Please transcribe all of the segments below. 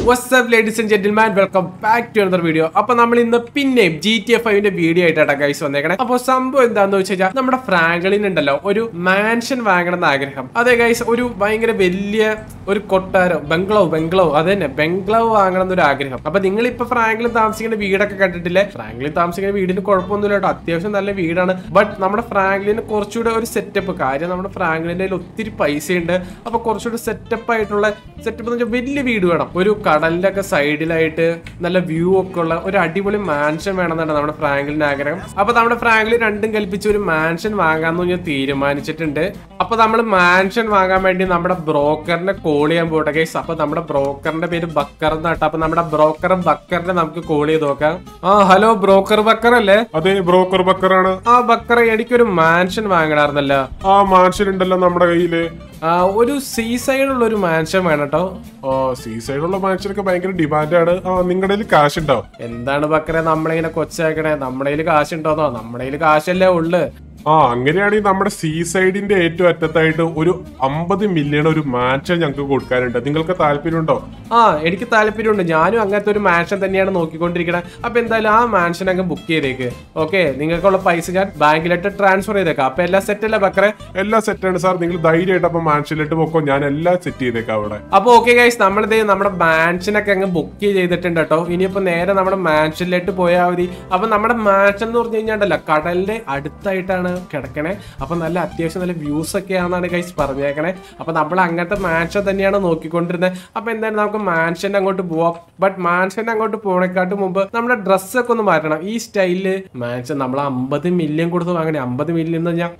WhatsApp ladies and gentlemen welcome back to another video അപ്പൊ നമ്മൾ ഇന്ന് പിന്നെയും ജി ടി എഫ് ഐവിന്റെ വീഡിയോ ആയിട്ടാണ് ഗൈസ് വന്നേക്കണേ അപ്പൊ സംഭവം എന്താന്ന് വെച്ച് കഴിഞ്ഞാൽ നമ്മുടെ ഫ്രാങ്കളിൻ ഉണ്ടല്ലോ ഒരു മാൻഷൻ വാങ്ങണം എന്ന് ആഗ്രഹം അതെ ഗൈസ് ഒരു ഭയങ്കര വലിയ ഒരു കൊട്ടാരം ബംഗ്ലാവ് ബംഗ്ലാവ് അത് തന്നെ ബംഗ്ലാവ് വാങ്ങണം എന്നൊരു ആഗ്രഹം അപ്പൊ നിങ്ങൾ ഇപ്പൊ ഫ്രാങ്കളിൽ താമസിക്കുന്ന വീടൊക്കെ കണ്ടിട്ടില്ലേ ഫ്രാങ്കളിൽ താമസിക്കുന്ന വീടിന് കുഴപ്പമൊന്നുമില്ല കേട്ടോ അത്യാവശ്യം നല്ല വീടാണ് ബട്ട് നമ്മുടെ ഫ്രാങ്ക്ലിന് കുറച്ചുകൂടെ ഒരു സെറ്റപ്പ് കാര്യം നമ്മുടെ ഫ്രാങ്ക്ലിന്റെ കയ്യിൽ ഒത്തിരി പൈസയുണ്ട് അപ്പൊ കുറച്ചുകൂടെ സെറ്റപ്പ് ആയിട്ടുള്ള സെറ്റപ്പ് എന്ന് വെച്ചാൽ വലിയ വീട് വേണം ഒരു കടലിന്റെ ഒക്കെ സൈഡിലായിട്ട് നല്ല വ്യൂ ഒക്കെ ഉള്ള ഒരു അടിപൊളി മാൻഷൻ വേണമെന്നാണ് നമ്മുടെ ഫ്രാങ്ക്ലിന്റെ ആഗ്രഹം അപ്പൊ നമ്മുടെ ഫ്രാങ്ക്ലിൻ രണ്ടും കൽപ്പിച്ച് ഒരു മാൻഷൻ വാങ്ങാന്ന് ഞാൻ തീരുമാനിച്ചിട്ടുണ്ട് അപ്പൊ നമ്മൾ മാൻഷൻ വാങ്ങാൻ വേണ്ടി നമ്മുടെ ബ്രോക്കറിനെ കോൾ ചെയ്യാൻ പോട്ടെ ഗൈസ് അപ്പൊ നമ്മുടെ ബ്രോക്കറിന്റെ പേര് ബക്കർ എന്നാട്ടോ അപ്പൊ നമ്മുടെ ബ്രോക്കറും ബക്കറിനെ നമുക്ക് കോൾ ചെയ്ത് നോക്കാം ആ ഹലോ ബ്രോക്കർ ബക്കർ അല്ലേ അതെ ബ്രോക്കർ ബക്കറാണ് ആ ബക്കറ എനിക്കൊരു മാൻഷൻ വാങ്ങണമായിരുന്നല്ലോ ആ മാൻഷൻ ഉണ്ടല്ലോ നമ്മുടെ കയ്യില് ആ, ഒരു സീ സൈഡുള്ള ഒരു മാൻഷൻ വേണം കേട്ടോ ആ സീ സൈഡുള്ള മാൻഷനൊക്കെ ഭയങ്കര ഡിമാൻഡാണ് ആ നിങ്ങളുടെ കയ്യിൽ കാശ് ഉണ്ടോ എന്താണ് ബക്കറെ നമ്മളിങ്ങനെ കൊച്ചാക്കണേ നമ്മുടെ കയ്യിൽ കാശുണ്ടോന്നോ നമ്മുടെ കയ്യിൽ കാശല്ലേ ഉള്ളു ആ അങ്ങനെയാണെങ്കിൽ നമ്മുടെ സീ സൈഡിന്റെ ഏറ്റവും അറ്റത്തായിട്ട് ഒരു അമ്പത് മില്യൺ ഒരു മാൻഷൻ ഞങ്ങൾക്ക് കൊടുക്കാനുണ്ട് നിങ്ങൾക്ക് താല്പര്യമുണ്ടോ ആ എനിക്ക് താല്പര്യമുണ്ട് ഞാനും അങ്ങനത്തെ ഒരു മാൻഷൻ തന്നെയാണ് നോക്കിക്കൊണ്ടിരിക്കണത് അപ്പൊ എന്തായാലും ആ മാൻഷൻ അങ്ങ് ബുക്ക് ചെയ്തേക്ക് ഓക്കെ നിങ്ങൾക്കുള്ള പൈസ ഞാൻ ബാങ്കിലോട്ട് ട്രാൻസ്ഫർ ചെയ്തേക്കാം അപ്പൊ എല്ലാം സെറ്റ് അല്ലേ ബക്കറെ എല്ലാം സെറ്റാണ് സാർ നിങ്ങൾ ധൈര്യമായിട്ട് അപ്പൊ മാൻഷനിലിട്ട് പോക്കോ ഞാൻ എല്ലാം സെറ്റ് ചെയ്തേക്കാം അവിടെ അപ്പൊ ഓക്കെ ഗൈസ് നമ്മളിത് നമ്മുടെ മാൻഷനൊക്കെ അങ്ങ് ബുക്ക് ചെയ്തിട്ടുണ്ട് കേട്ടോ ഇനിയിപ്പോ നേരെ നമ്മുടെ മാൻഷനിലേക്ക് പോയാൽ മതി അപ്പൊ നമ്മുടെ മാൻഷൻ എന്ന് പറഞ്ഞു കഴിഞ്ഞാണ്ടല്ലോ കടലിന്റെ അടുത്തായിട്ടാണ് കിടക്കണേ അപ്പൊ നല്ല അത്യാവശ്യം നല്ല വ്യൂസ് ഒക്കെ ആണെന്നാണ് ഗൈസ് പറഞ്ഞേക്കണേ അപ്പൊ നമ്മൾ അങ്ങനത്തെ മാൻഷൻ തന്നെയാണ് നോക്കിക്കൊണ്ടിരുന്നത് അപ്പൊ എന്തായാലും നമുക്ക് മാൻഷൻ അങ്ങോട്ട് പോവാം ബട്ട് മാൻഷൻ അങ്ങോട്ട് പോണേക്കാട്ട് മുമ്പ് നമ്മുടെ ഡ്രസ്സൊക്കെ ഒന്ന് മാറ്റണം ഈ സ്റ്റൈലില് മാൻഷൻ നമ്മൾ അമ്പത് മില്യൺ കൊടുത്ത് വാങ്ങണേ അമ്പത് മില്യൺ എന്ന് ഞാൻ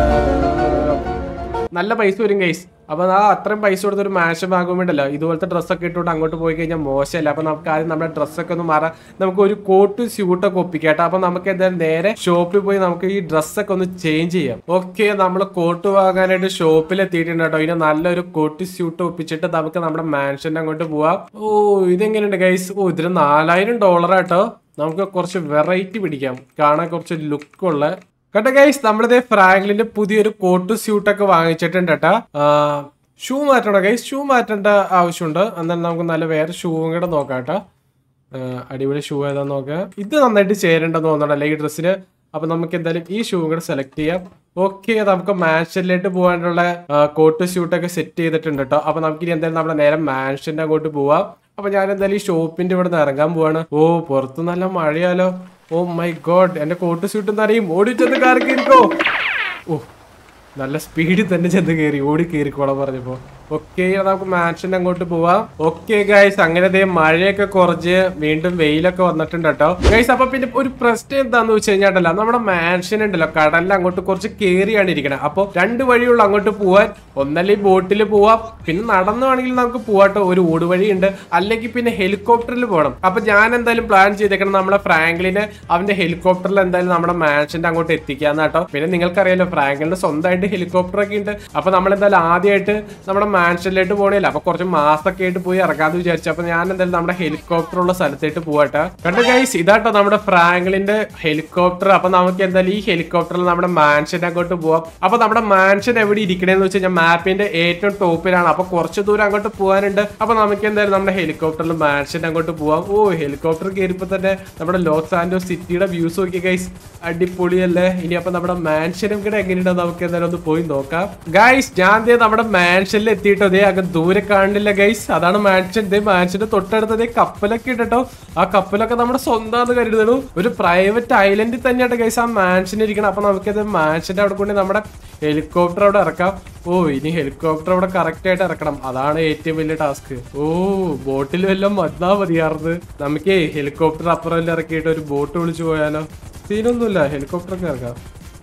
നല്ല പൈസ വരും ഗൈസ് അപ്പൊ ആ അത്രയും പൈസ കൊടുത്ത് ഒരു മാഷൻ വാങ്ങുമ്പോൾ ഉണ്ടല്ലോ ഇതുപോലത്തെ ഡ്രസ്സൊക്കെ ഇട്ടുകൊണ്ട് അങ്ങോട്ട് പോയി കഴിഞ്ഞാൽ മോശമല്ല അപ്പൊ നമുക്ക് ആദ്യം നമ്മുടെ ഡ്രസ്സൊക്കെ ഒന്ന് മാറാം നമുക്ക് ഒരു കോട്ട് സ്യൂട്ടൊക്കെ ഒപ്പിക്കാട്ടോ അപ്പൊ നമുക്ക് എന്തായാലും നേരെ ഷോപ്പിൽ പോയി നമുക്ക് ഈ ഡ്രസ്സൊക്കെ ഒന്ന് ചേഞ്ച് ചെയ്യാം ഓക്കെ നമ്മൾ കോട്ട് വാങ്ങാനായിട്ട് ഷോപ്പിൽ എത്തിയിട്ടുണ്ട് കേട്ടോ ഇനി നല്ലൊരു കോട്ട് സ്യൂട്ട് ഒപ്പിച്ചിട്ട് നമുക്ക് നമ്മുടെ മാൻഷന്റെ അങ്ങോട്ട് പോവാം ഓ ഇതെങ്ങനെയുണ്ട് ഗൈസ് ഓ ഇതിന് നാലായിരം ഡോളർ ആട്ടോ നമുക്ക് കുറച്ച് വെറൈറ്റി പിടിക്കാം കാണാൻ കുറച്ച് ലുക്കുള്ള കേട്ടോ ഗൈസ് നമ്മളിതേ ഫ്രാങ്ക്ലിന്റെ പുതിയൊരു കോട്ട് സ്യൂട്ടൊക്കെ വാങ്ങിച്ചിട്ടുണ്ട് കേട്ടാ ഷൂ മാറ്റണം ഗൈസ് ഷൂ മാറ്റേണ്ട ആവശ്യമുണ്ട് എന്നാൽ നമുക്ക് നല്ല വേറെ ഷൂവും കൂടെ നോക്കാം കേട്ടോ ആ, അടിപൊളി ഷൂ ഏതാന്ന് നോക്കാം ഇത് നന്നായിട്ട് ചേരേണ്ടെന്ന് തോന്നണല്ലേ ഈ ഡ്രസ്സിന് അപ്പൊ നമുക്ക് എന്തായാലും ഈ ഷൂ കൂടെ സെലക്ട് ചെയ്യാം ഓക്കെ നമുക്ക് മാൻഷനിലേക്ക് പോകാനുള്ള കോട്ട് സ്യൂട്ടൊക്കെ സെറ്റ് ചെയ്തിട്ടുണ്ട് കേട്ടോ അപ്പൊ നമുക്ക് ഇനി എന്തായാലും നമ്മുടെ നേരെ മാൻഷന്റെ അങ്ങോട്ട് പോവാം അപ്പൊ ഞാൻ എന്തായാലും ഈ ഷോപ്പിന്റെ ഇവിടെ നിന്ന് ഇറങ്ങാൻ പോവാണ് ഓ പുറത്ത് നല്ല മഴയാലോ ഓ മൈ ഗോഡ് എന്റെ കോട്ട് സ്യൂട്ട് എന്നറിയും ഓടി ചെന്ന് കാറി കയറിക്കോ ഓ നല്ല സ്പീഡിൽ തന്നെ ചെന്ന് കയറി ഓടി കയറിക്കോളാം പറഞ്ഞപ്പോ ഓക്കെ നമുക്ക് മാൻഷന്റെ അങ്ങോട്ട് പോവാം ഓക്കെ ഗൈസ് അങ്ങനെ ദേ മഴയൊക്കെ കുറച്ച് വീണ്ടും വെയിലൊക്കെ വന്നിട്ടുണ്ട് കേട്ടോ ഗൈസ് അപ്പൊ പിന്നെ ഒരു പ്രശ്നം എന്താന്ന് വെച്ച് കഴിഞ്ഞാട്ടല്ല നമ്മുടെ മാൻഷൻ ഉണ്ടല്ലോ കടലിൽ അങ്ങോട്ട് കുറച്ച് കയറിയാണ് ഇരിക്കണത് അപ്പൊ രണ്ട് വഴിയുള്ള അങ്ങോട്ട് പോവാൻ ഒന്നല്ലെങ്കിൽ ബോട്ടിൽ പോവാം പിന്നെ നടന്നു വേണമെങ്കിൽ നമുക്ക് പോവാട്ടോ ഒരു ഊടുവഴിയുണ്ട് അല്ലെങ്കിൽ പിന്നെ ഹെലികോപ്റ്ററിൽ പോകണം അപ്പൊ ഞാൻ എന്തായാലും പ്ലാൻ ചെയ്തേക്കണം നമ്മുടെ ഫ്രാങ്ക്ലിനെ അവന്റെ ഹെലികോപ്റ്ററിൽ എന്തായാലും നമ്മുടെ മാൻഷന്റെ അങ്ങോട്ട് എത്തിക്കാന്ന് കേട്ടോ പിന്നെ നിങ്ങൾക്കറിയാലോ ഫ്രാങ്ക്ലിന്റെ സ്വന്തമായിട്ട് ഹെലികോപ്റ്റർ ഒക്കെ ഉണ്ട് അപ്പൊ നമ്മൾ എന്തായാലും ആദ്യമായിട്ട് നമ്മുടെ മാൻഷനിലേക്ക് പോകണില്ല അപ്പൊ കുറച്ച് മാസമൊക്കെ ആയിട്ട് പോയി ഇറക്കാന്ന് വിചാരിച്ചു അപ്പൊ ഞാൻ എന്തായാലും നമ്മുടെ ഹെലികോപ്റ്റർ ഉള്ള സ്ഥലത്തേട്ട് പോവാട്ടെ കണ്ടു ഗൈസ് ഇതാട്ടോ നമ്മുടെ ഫ്രാങ്ക്ലിന്റെ ഹെലികോപ്റ്റർ അപ്പൊ നമുക്ക് എന്തായാലും ഈ ഹെലികോപ്റ്ററിൽ നമ്മുടെ മാൻഷനെ അങ്ങോട്ട് പോവാം അപ്പൊ നമ്മുടെ മാൻഷൻ എവിടെ ഇരിക്കണേന്ന് വെച്ച് കഴിഞ്ഞാൽ മാപ്പിന്റെ ഏറ്റവും ടോപ്പിലാണ് അപ്പൊ കുറച്ച് ദൂരം അങ്ങോട്ട് പോകാനുണ്ട് അപ്പൊ നമുക്ക് എന്തായാലും നമ്മുടെ ഹെലികോപ്റ്ററിൽ മാൻഷൻ അങ്ങോട്ട് പോവാം ഓ ഹെലികോപ്റ്റർ കയറിയപ്പോ തന്നെ നമ്മുടെ ലോസ് ആൻഡോസ് സിറ്റിയുടെ വ്യൂസ് നോക്കി ഗൈസ് അടിപൊളിയല്ലേ ഇനി അപ്പൊ നമ്മുടെ മാൻഷനും കൂടെ എങ്ങനെയുണ്ടോ നമുക്ക് എന്തായാലും ഒന്ന് പോയി നോക്കാം ഗൈസ് ഞാൻ ദേ നമ്മുടെ മാൻഷനിൽ എത്തിയിട്ടോ ദേ അങ്ങ് ദൂരെ കാണില്ല ഗൈസ് അതാണ് മാൻഷൻ ദേ മാൻഷന്റെ തൊട്ടടുത്ത് ദേ കപ്പലൊക്കെ ഇട്ടോ ആ കപ്പലൊക്കെ നമ്മുടെ സ്വന്തമാണെന്ന് കരുതണു ഒരു പ്രൈവറ്റ് ഐലൻഡിൽ തന്നെയാണ് ഗൈസ് ആ മാൻഷൻ ഇരിക്കണം അപ്പൊ നമുക്കത് മാൻഷന്റെ അവിടെ കൊണ്ട് നമ്മുടെ ഹെലികോപ്റ്റർ അവിടെ ഇറക്കാം ഓ ഇനി ഹെലികോപ്റ്റർ അവിടെ കറക്റ്റ് ആയിട്ട് ഇറക്കണം അതാണ് ഏറ്റവും വലിയ ടാസ്ക് ഓ ബോട്ടിൽ വല്ലതും വന്നാ മതിയാർന്ന് നമുക്ക് ഹെലികോപ്റ്റർ അപ്പുറം ഇറക്കിയിട്ട് ഒരു ബോട്ട് വിളിച്ചു പോയാലോ സീനൊന്നുമില്ല ഹെലികോപ്റ്റർ ഒക്കെ ഇറക്കാം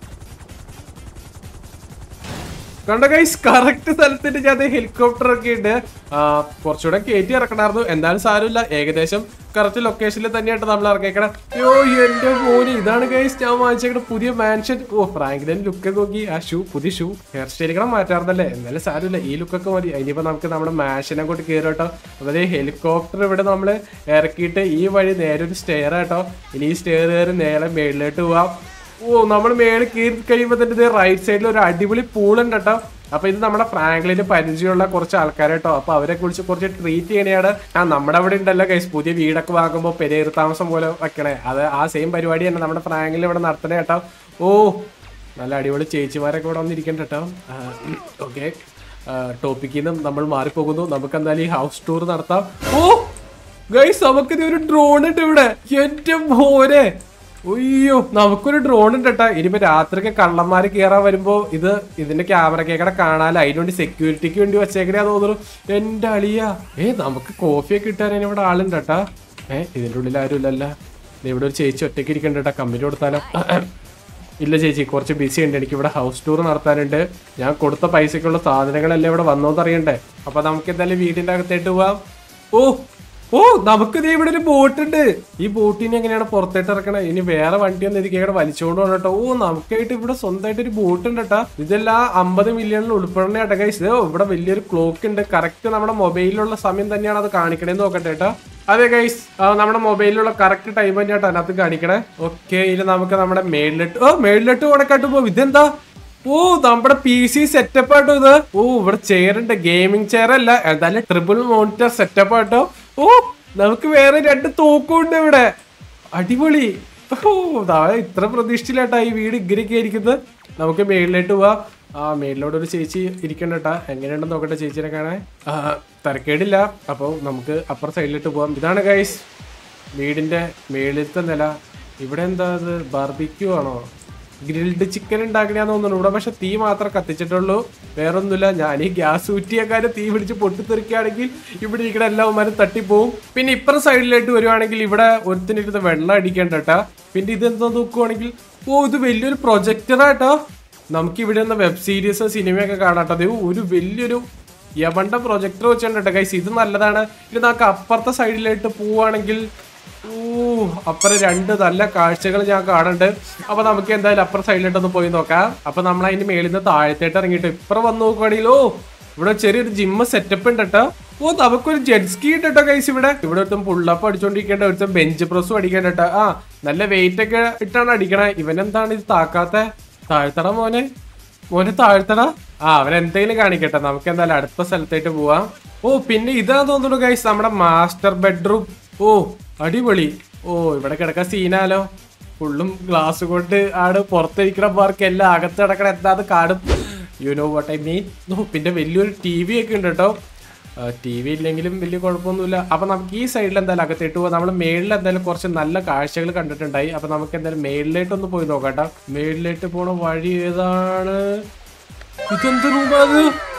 കണ്ട ഗൈസ് കറക്റ്റ് സ്ഥലത്തിന്റെ ഞാൻ ഹെലികോപ്റ്റർ ഒക്കെ ഉണ്ട് ആ, കുറച്ചുകൂടെ കയറ്റി ഇറക്കണമായിരുന്നു എന്തായാലും സാരമില്ല ഏകദേശം കറക്റ്റ് ലൊക്കേഷനിൽ തന്നെയായിട്ട് നമ്മൾ ഇറക്കിയേക്കണം യോ എന്റെ മോന് ഇതാണ് ഗൈസ് ഞാൻ വാങ്ങിച്ചേക്കണ പുതിയ മാൻഷൻ ഓ ഫ്രാങ്ക്ലിൻ ലുക്ക് നോക്കി ആ ഷൂ പുതിയ ഷൂ ഹെയർ സ്റ്റൈലുകളും മാറ്റാറുണ്ടല്ലേ എന്നാലും സാരമില്ല ഈ ലുക്കൊക്കെ മതി ഇനിയിപ്പോ നമുക്ക് നമ്മുടെ മാൻഷനെ അങ്ങോട്ട് കയറി കേട്ടോ അതായത് ഹെലികോപ്റ്റർ ഇവിടെ നമ്മൾ ഇറക്കിയിട്ട് ഈ വഴി നേരെ ഒരു സ്റ്റെയർ കേട്ടോ ഇനി ഈ സ്റ്റെയർ കയറി നേരെ മേളിലോട്ട് പോവാം ഓ നമ്മൾ മേളിൽ കയറി കഴിയുമ്പോൾ തന്നെ റൈറ്റ് സൈഡിൽ ഒരു അടിപൊളി പൂളുണ്ട് കേട്ടോ അപ്പൊ ഇത് നമ്മുടെ ഫ്രാങ്ക്ലിന് പരിചയമുള്ള കുറച്ച് ആൾക്കാരെ കേട്ടോ അപ്പൊ അവരെ കുറിച്ച് കുറച്ച് ട്രീറ്റ് ചെയ്യണയാണ് ആ നമ്മുടെ അവിടെ ഉണ്ടല്ലോ കൈസ് പുതിയ വീടൊക്കെ വാങ്ങുമ്പോൾ പെരേർ താമസം പോലെ വെക്കണേ അത് ആ സെയിം പരിപാടി തന്നെ നമ്മുടെ ഫ്രാങ്കിൽ ഇവിടെ നടത്തണേ കേട്ടോ ഓ നല്ല അടിപൊളി ചേച്ചിമാരൊക്കെ ഇവിടെ വന്നിരിക്കണ്ട കേട്ടോ ഓക്കെ ടോപ്പിക്കിൽ നിന്ന് നമ്മൾ മാറിപ്പോകുന്നു നമുക്ക് എന്തായാലും ഈ ഹൗസ് ടൂർ നടത്താം ഓ ഗൈസ് നമുക്ക് ഒരു ഡ്രോൺ ഉണ്ട് ഇവിടെ എന്റെ മോനെ അയ്യോ നമുക്കൊരു ഡ്രോൺ ഉണ്ട് കേട്ടാ ഇനിയിപ്പോ രാത്രിയൊക്കെ കള്ളന്മാര് കയറാൻ വരുമ്പോ ഇത് ഇതിന്റെ ക്യാമറ കേക്കടെ കാണാൻ അതിനുവേണ്ടി സെക്യൂരിറ്റിക്ക് വേണ്ടി വെച്ചേക്കണേ തോന്നുന്നു എന്റെ അളിയ ഏ നമുക്ക് കോഫിയൊക്കെ കിട്ടാൻ ഇവിടെ ആളുണ്ട് കേട്ടാ ഏ ഇതിന്റെ ഉള്ളിൽ ആരും ഇല്ലല്ല ദേ ഇവിടെ ഒരു ചേച്ചി ഒറ്റയ്ക്ക് ഇരിക്കണ്ട കേട്ടാ കമ്പനി കൊടുത്താലോ ഇല്ല ചേച്ചി കുറച്ച് ബിസി ഉണ്ട് എനിക്ക് ഇവിടെ ഹൗസ് ടൂർ നടത്താനുണ്ട് ഞാൻ കൊടുത്ത പൈസക്കുള്ള സാധനങ്ങളെല്ലാം ഇവിടെ വന്നോന്ന് അറിയണ്ടേ അപ്പൊ നമുക്ക് എന്തായാലും വീടിന്റെ അകത്തേട്ട് പോവാം ഓ ഓ നമുക്ക് ദേ ഇവിടെ ഒരു ബോട്ട് ഉണ്ട് ഈ ബോട്ടിനെ എങ്ങനെയാണ് പുറത്തേട്ട് ഇറക്കണേ ഇനി വേറെ വണ്ടിയൊന്നും ഇതിക്ക് ഇവിടെ വലിച്ചുകൊണ്ട് പോകണം കേട്ടോ ഓ നമുക്കായിട്ട് ഇവിടെ സ്വന്തമായിട്ട് ഒരു ബോട്ട് ഉണ്ട് കേട്ടോ ഇതെല്ലാം അമ്പത് മില്യണിൽ ഉൾപ്പെടുന്ന കേട്ടോ ഗൈസ് ഓ ഇവിടെ വലിയൊരു ക്ലോക്ക് ഉണ്ട് കറക്റ്റ് നമ്മുടെ മൊബൈലിലുള്ള സമയം തന്നെയാണ് അത് കാണിക്കണേന്ന് നോക്കട്ടെ കേട്ടോ അതെ ഗൈസ് നമ്മുടെ മൊബൈലിലുള്ള കറക്റ്റ് ടൈം തന്നെയാട്ടോ അതിനകത്ത് കാണിക്കണേ ഓക്കെ ഇനി നമുക്ക് നമ്മുടെ മേളിലിട്ട് ഓ മേളിലിട്ട് ഉണക്കാട്ട് പോകും ഇതെന്താ ഓ നമ്മുടെ പി സി സെറ്റപ്പ് ആട്ടോ ഇത് ഓ ഇവിടെ ചെയർ ഉണ്ട് ഗെയിമിംഗ് ചെയർ അല്ല എന്തായാലും ട്രിപ്പിൾ മോണിറ്റർ സെറ്റപ്പ് ആട്ടോ ഓ നമുക്ക് വേറെ രണ്ട് തോക്കും ഉണ്ട് ഇവിടെ അടിപൊളി ഓ ദാ ഇത്ര പ്രതീക്ഷിച്ചില്ലാട്ടാ ഈ വീട് ഇങ്ങനെയൊക്കെ ഇരിക്കുന്നത് നമുക്ക് മേളിലോട്ട് പോവാം ആ മേളിലോട്ട് ഒരു ചേച്ചി ഇരിക്കണ്ടട്ടാ എങ്ങനെയുണ്ടെന്ന് നോക്കട്ടെ ചേച്ചിനെ കാണാൻ ആ, തരക്കേടില്ല അപ്പോൾ നമുക്ക് അപ്പുറ സൈഡിലോട്ട് പോവാം ഇതാണ് ഗൈസ് വീടിന്റെ മേളിലത്തെ നില ഇവിടെ എന്താ അത് ബാർബിക്യൂ ആണോ ഗ്രിൽഡ് ചിക്കൻ ഉണ്ടാക്കണയാന്ന് തോന്നുന്നു ഇവിടെ പക്ഷെ തീ മാത്രം കത്തിച്ചിട്ടുള്ളൂ വേറൊന്നുമില്ല ഞാൻ ഈ ഗ്യാസ് ഊറ്റിയക്കാരെ തീ പിടിച്ച് പൊട്ടിത്തെറിക്കുകയാണെങ്കിൽ ഇവിടെ ഇരിക്കുന്ന എല്ലാവന്മാരും തട്ടിപ്പോവും പിന്നെ ഇപ്പുറം സൈഡിലായിട്ട് വരുവാണെങ്കിൽ ഇവിടെ ഒരുത്തിനിരുന്ന് വെള്ളം അടിക്കേണ്ടട്ടാ പിന്നെ ഇതെന്തോ നോക്കുവാണെങ്കിൽ ഓ ഇത് വലിയൊരു പ്രൊജക്ടറാട്ടോ നമുക്ക് ഇവിടെ നിന്ന് വെബ് സീരീസ് സിനിമയൊക്കെ കാണാട്ടോ ദേ ഒരു വലിയൊരു യവണ്ട പ്രൊജക്ടർ വെച്ചിട്ടുണ്ട് ഗൈസ് ഇത് നല്ലതാണ് ഇത് നമുക്ക് അപ്പുറത്തെ സൈഡിലായിട്ട് പോവുകയാണെങ്കിൽ ഓ അപ്പുറം രണ്ട് നല്ല കാഴ്ചകൾ ഞാൻ കാണുന്നുണ്ട് അപ്പൊ നമുക്ക് എന്തായാലും അപ്പുറം സൈഡിലോട്ടൊന്ന് പോയി നോക്കാം അപ്പൊ നമ്മൾ അതിന്റെ മേളിൽ നിന്ന് താഴത്തേട്ട് ഇറങ്ങിയിട്ട് ഇപ്പുറം വന്ന് നോക്കുവാണെങ്കിൽ ഓ ഇവിടെ ചെറിയൊരു ജിമ്മ് സെറ്റപ്പ് ഉണ്ട് കേട്ടോ ഓ നമുക്കൊരു ജെറ്റ്സ്കി ഉണ്ട് കേട്ടോ കൈസ് ഇവിടെ ഇവിടെ ഒരുത്തും പുള്ളപ്പ് അടിച്ചോണ്ടിരിക്കേണ്ട ഒരുത്തും ബെഞ്ച് പ്രസ്സും അടിക്കേണ്ട കേട്ടോ ആ നല്ല വെയിറ്റ് ഒക്കെ ഇട്ടാണ് അടിക്കണേ ഇവനെന്താണ് ഇത് താക്കാത്ത താഴ്ത്തട മോനെ മോനെ താഴ്ത്തട ആ അവൻ എന്തെങ്കിലും കാണിക്കട്ടെ നമുക്ക് എന്തായാലും അടുത്ത സ്ഥലത്തേക്ക് പോവാം ഓ പിന്നെ ഇതാ തോന്നുന്നു ഗൈസ് നമ്മുടെ മാസ്റ്റർ ബെഡ്റൂം ഓ അടിപൊളി ഓ ഇവിടെ കിടക്കാൻ സീനാലോ ഫുള്ളും ഗ്ലാസ് കൊണ്ട് ആട് പുറത്തിരിക്കണ പാർക്ക് എല്ലാം അകത്ത് കിടക്കണ എന്താ അത് കാടും you know what I mean ഓ പിന്നെ വലിയൊരു ടി വി ഒക്കെ ഉണ്ട് കേട്ടോ ടി വി ഇല്ലെങ്കിലും വലിയ കുഴപ്പമൊന്നുമില്ല അപ്പൊ നമുക്ക് ഈ സൈഡിൽ എന്തായാലും അകത്തേട്ട് പോകാം നമ്മൾ മേളിൽ എന്തായാലും കുറച്ച് നല്ല കാഴ്ചകൾ കണ്ടിട്ടുണ്ടായി അപ്പൊ നമുക്ക് എന്തായാലും മേളിലേട്ടൊന്ന് പോയി നോക്കാട്ടോ മേളിലേക്ക് പോണ വഴി ഏതാണ് ഇതെന്ത് റൂമാത്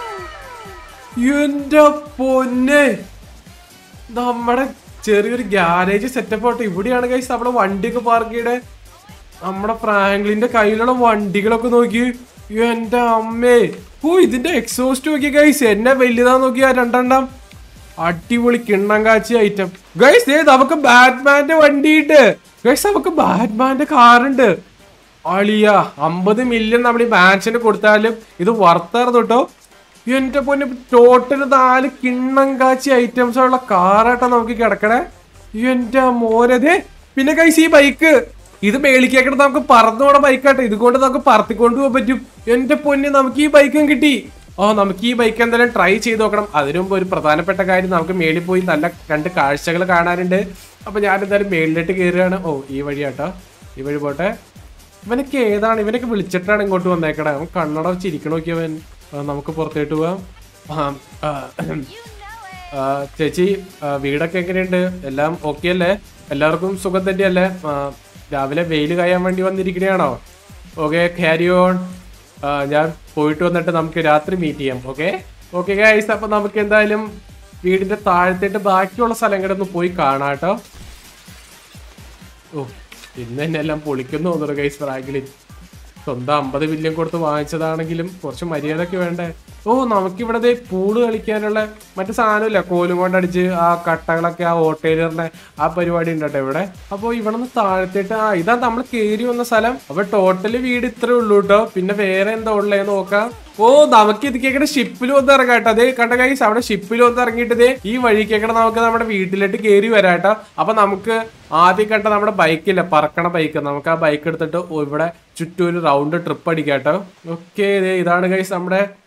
എന്റെ പൊന്നെ നമ്മുടെ ചെറിയൊരു ഗ്യാരേജ് സെറ്റപ്പ് ആട്ടോ ഇവിടെയാണ് കൈസ് നമ്മളെ വണ്ടിയൊക്കെ പാർക്ക് ചെയ്യണേ നമ്മുടെ ഫ്രാങ്ക്ലിന്റെ കയ്യിലുള്ള വണ്ടികളൊക്കെ നോക്കി എന്റെ അമ്മേ ഓ ഇതിന്റെ എക്സോസ്റ്റ് നോക്കി ഗൈസ് എന്നെ വലുതാ നോക്കിയാ രണ്ടെണ്ണം അടിപൊളി കിണ്ണം കാച്ചി ഐറ്റം ഗൈസ് ഏ നമുക്ക് ബാറ്റ്മാന്റെ വണ്ടിയുണ്ട് ഗൈസ് നമുക്ക് ബാറ്റ്മാന്റെ കാറുണ്ട് അളിയ അമ്പത് മില്യൺ നമ്മൾ ഈ മാൻഷന് കൊടുത്താലും ഇത് വർത്തായിരുന്നു കേട്ടോ എന്റെ പൊന്നെ ടോട്ടൽ നാല് കിണ്ണം കാച്ചി ഐറ്റംസ് ഉള്ള കാറാട്ടോ നമുക്ക് കിടക്കണേ എന്റെ മോനതേ പിന്നെ കൈസ് ഈ ബൈക്ക് ഇത് മേളിക്കേക്കണ നമുക്ക് പറന്നോടെ ബൈക്കാട്ടോ ഇതുകൊണ്ട് നമുക്ക് പറത്തിക്കൊണ്ട് പോകാൻ പറ്റും എന്റെ പൊന്നെ നമുക്ക് ഈ ബൈക്കും കിട്ടി ഓ നമുക്ക് ഈ ബൈക്ക് എന്തായാലും ട്രൈ ചെയ്ത് നോക്കണം അതിനു മുമ്പ് ഒരു പ്രധാനപ്പെട്ട കാര്യം നമുക്ക് മേളിൽ പോയി നല്ല രണ്ട് കാഴ്ചകൾ കാണാനുണ്ട് അപ്പൊ ഞാൻ എന്തായാലും മേളിലോട്ട് കയറുകയാണ് ഓ ഈ വഴിയാട്ടോ ഈ വഴി പോട്ടെ ഇവനൊക്കെ ഏതാണ് ഇവനൊക്കെ വിളിച്ചിട്ടാണ് ഇങ്ങോട്ട് വന്നേക്കണേ അവൻ കണ്ണട വെച്ചിരിക്കണ നോക്കിയവൻ ആ, നമുക്ക് പുറത്തേട്ട് പോവാം ആ, ആ, ആ, ചേച്ചി ആ, വീടൊക്കെ എങ്ങനെയുണ്ട് എല്ലാം ഓക്കെ അല്ലേ എല്ലാവർക്കും സുഖം തന്നെയല്ലേ ആ, രാവിലെ വെയിൽ കായാൻ വേണ്ടി വന്നിരിക്കണയാണോ ഓക്കെ ക്യാരി ഓൺ ഞാൻ പോയിട്ട് വന്നിട്ട് നമുക്ക് രാത്രി മീറ്റ് ചെയ്യാം ഓക്കെ ഓക്കെ ഗൈസ് അപ്പൊ നമുക്ക് എന്തായാലും വീടിന്റെ താഴത്തേട്ട് ബാക്കിയുള്ള സ്ഥലങ്ങളൊന്ന് പോയി കാണാട്ടോ ഓ ഇന്ന് തന്നെ എല്ലാം പൊളിക്കുന്നു തോന്നുന്നു ഗൈസ് ഫ്രാങ്കിളിൻ സ്വന്തം അമ്പത് മില്യൺ കൊടുത്ത് വാങ്ങിച്ചതാണെങ്കിലും കുറച്ച് മര്യാദക്ക് വേണ്ടേ ഓ നമുക്കിവിടെ ദേ പൂള് കളിക്കാനുള്ള മറ്റു സാധനമില്ല കോലും കൊണ്ടടിച്ച് ആ കട്ടകളൊക്കെ ആ ഓട്ടേലറിന്റെ ആ പരിപാടി ഉണ്ട് കേട്ടോ ഇവിടെ അപ്പൊ ഇവിടെ നിന്ന് താഴത്തേട്ട് ആ ഇതാ നമ്മൾ കയറി വന്ന സ്ഥലം അപ്പൊ ടോട്ടല് വീട് ഇത്രേ ഉള്ളൂ കേട്ടോ പിന്നെ വേറെ എന്താ ഉള്ളേന്ന് നോക്കാം ഓ നമുക്ക് ഇതിക്കേക്കടെ ഷിപ്പിൽ വന്ന് ഇറങ്ങാം കേട്ടോ അതേ കണ്ട കൈസ് അവിടെ ഷിപ്പിൽ വന്ന് ഇറങ്ങിയിട്ട് ദേ ഈ വഴിക്കേക്കടെ നമുക്ക് നമ്മുടെ വീട്ടിലേക്ക് കയറി വരാം കേട്ടോ അപ്പൊ നമുക്ക് ആദ്യം കണ്ട നമ്മുടെ ബൈക്കില്ല പറക്കണ ബൈക്ക് നമുക്ക് ആ ബൈക്ക് എടുത്തിട്ട് ഓ ഇവിടെ ചുറ്റും ഒരു റൗണ്ട് ട്രിപ്പ് അടിക്കാം കേട്ടോ ഓക്കെ ഇതാണ് കൈസ് നമ്മുടെ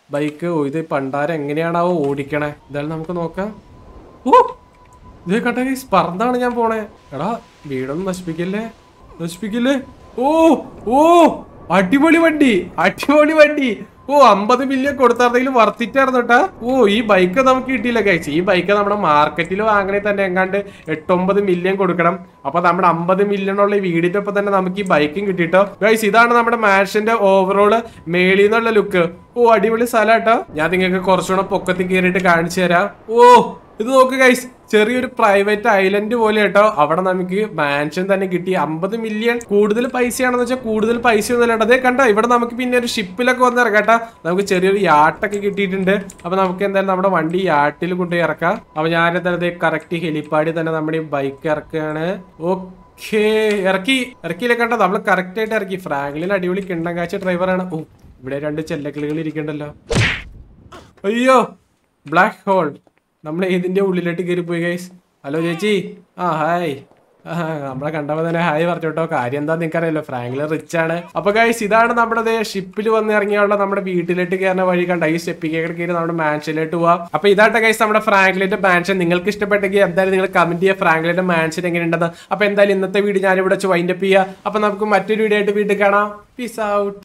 ബൈക്ക് ഓ ഇത് പണ്ടാരം എങ്ങനെയാണാവോ ഓടിക്കണേ എന്തായാലും നമുക്ക് നോക്കാം ഓ ഇത് കണ്ട ഗൈസ് പറന്നാണ് ഞാൻ പോണേ എടാ വീടൊന്നും നശിപ്പിക്കല്ലേ നശിപ്പിക്കല്ലേ ഓ ഓ അടിപൊളി വണ്ടി അടിപൊളി വണ്ടി ഓ അമ്പത് മില്യൺ കൊടുത്തായിരുന്നെങ്കിലും വർത്തിട്ടായിരുന്നു കേട്ടാ ഓ ഈ ബൈക്ക് നമുക്ക് കിട്ടിയില്ല കഴിച്ച് ഈ ബൈക്ക് നമ്മുടെ മാർക്കറ്റിൽ വാങ്ങണേ തന്നെ എങ്ങാണ്ട് എട്ടൊമ്പത് മില്യൺ കൊടുക്കണം അപ്പൊ നമ്മുടെ അമ്പത് മില്യൺ ഉള്ള ഈ വീടിന്റെ ഒപ്പം തന്നെ നമുക്ക് ഈ ബൈക്കും കിട്ടിട്ടോ ഗൈസ് ഇതാണ് നമ്മുടെ മാഷിന്റെ ഓവറോള് മേളിൽ നിന്നുള്ള ലുക്ക് ഓ അടിപൊളി സ്ഥലം കേട്ടോ ഞാൻ നിങ്ങൾക്ക് കുറച്ചുകൂടെ പൊക്കത്തിൽ കയറിയിട്ട് കാണിച്ചു തരാം ഓ ഇത് നോക്ക് ഗൈസ് ചെറിയൊരു പ്രൈവറ്റ് ഐലൻഡ് പോലെ കേട്ടോ അവിടെ നമുക്ക് മാൻഷൻ തന്നെ കിട്ടി അമ്പത് മില്യൺ കൂടുതൽ പൈസയാണെന്ന് വെച്ചാൽ കൂടുതൽ പൈസ ഒന്നും അതേ കണ്ടോ ഇവിടെ നമുക്ക് പിന്നെ ഒരു ഷിപ്പിലൊക്കെ വന്ന് ഇറക്കാം കേട്ടോ നമുക്ക് ചെറിയൊരു യാട്ടൊക്കെ കിട്ടിയിട്ടുണ്ട് അപ്പൊ നമുക്ക് എന്തായാലും നമ്മുടെ വണ്ടി യാട്ടിൽ കൊണ്ടുപോയി ഇറക്കാം അപ്പൊ ഞാൻ എന്തായാലും കറക്റ്റ് ഹെലിപ്പാഡിൽ തന്നെ നമ്മുടെ ഈ ബൈക്ക് ഇറക്കുകയാണ് ഓക്കേ ഇറക്കി ഇറക്കിയില്ല കണ്ടോ നമ്മൾ കറക്റ്റ് ആയിട്ട് ഇറക്കി ഫ്രാങ്ക്ലിൻ അടിപൊളി കിണ്ണം കാഴ്ച ഡ്രൈവറാണ് ഓ ഇവിടെ രണ്ട് ചെല്ലക്കിളികൾ ഇരിക്കണ്ടല്ലോ അയ്യോ ബ്ലാക്ക് ഹോൾ നമ്മൾ ഏതിന്റെ ഉള്ളിലോട്ട് കയറി പോയി ഗൈസ് ഹലോ ചേച്ചി ആ ഹായ് ആ, നമ്മളെ കണ്ടപ്പോ തന്നെ ഹായ് പറഞ്ഞോട്ടോ കാര്യം എന്താ നിനക്കറിയാലോ ഫ്രാങ്ക്ലിൻ റിച്ച് ആണ് അപ്പൊ ഗൈസ് ഇതാണ് നമ്മുടെ ഷിപ്പിൽ വന്ന് ഇറങ്ങിയുള്ള നമ്മുടെ വീട്ടിലോട്ട് കയറുന്ന വഴി കണ്ട ഈ സ്റ്റെപ്പിക്കേക്ക് കയറി നമ്മുടെ മാൻഷനിലോട്ട് പോവാം അപ്പൊ ഇതാട്ടെ ഗൈസ് നമ്മുടെ ഫ്രാങ്ക്ലിന്റെ മാൻഷൻ നിങ്ങൾക്ക് ഇഷ്ടപ്പെട്ടെങ്കിൽ എന്തായാലും നിങ്ങൾ കമന്റ് ചെയ്യുക ഫ്രാങ്ക്ലിന്റെ മാൻഷൻ എങ്ങനെയുണ്ടെന്ന് അപ്പൊ എന്തായാലും ഇന്നത്തെ വീഡിയോ ഞാൻ ഇവിടെ വെച്ച് വൈൻഡപ്പ് ചെയ്യുക അപ്പൊ നമുക്ക് മറ്റൊരു വീഡിയോ ആയിട്ട് വീട്ടിൽ കാണാം പീസ് ഔട്ട്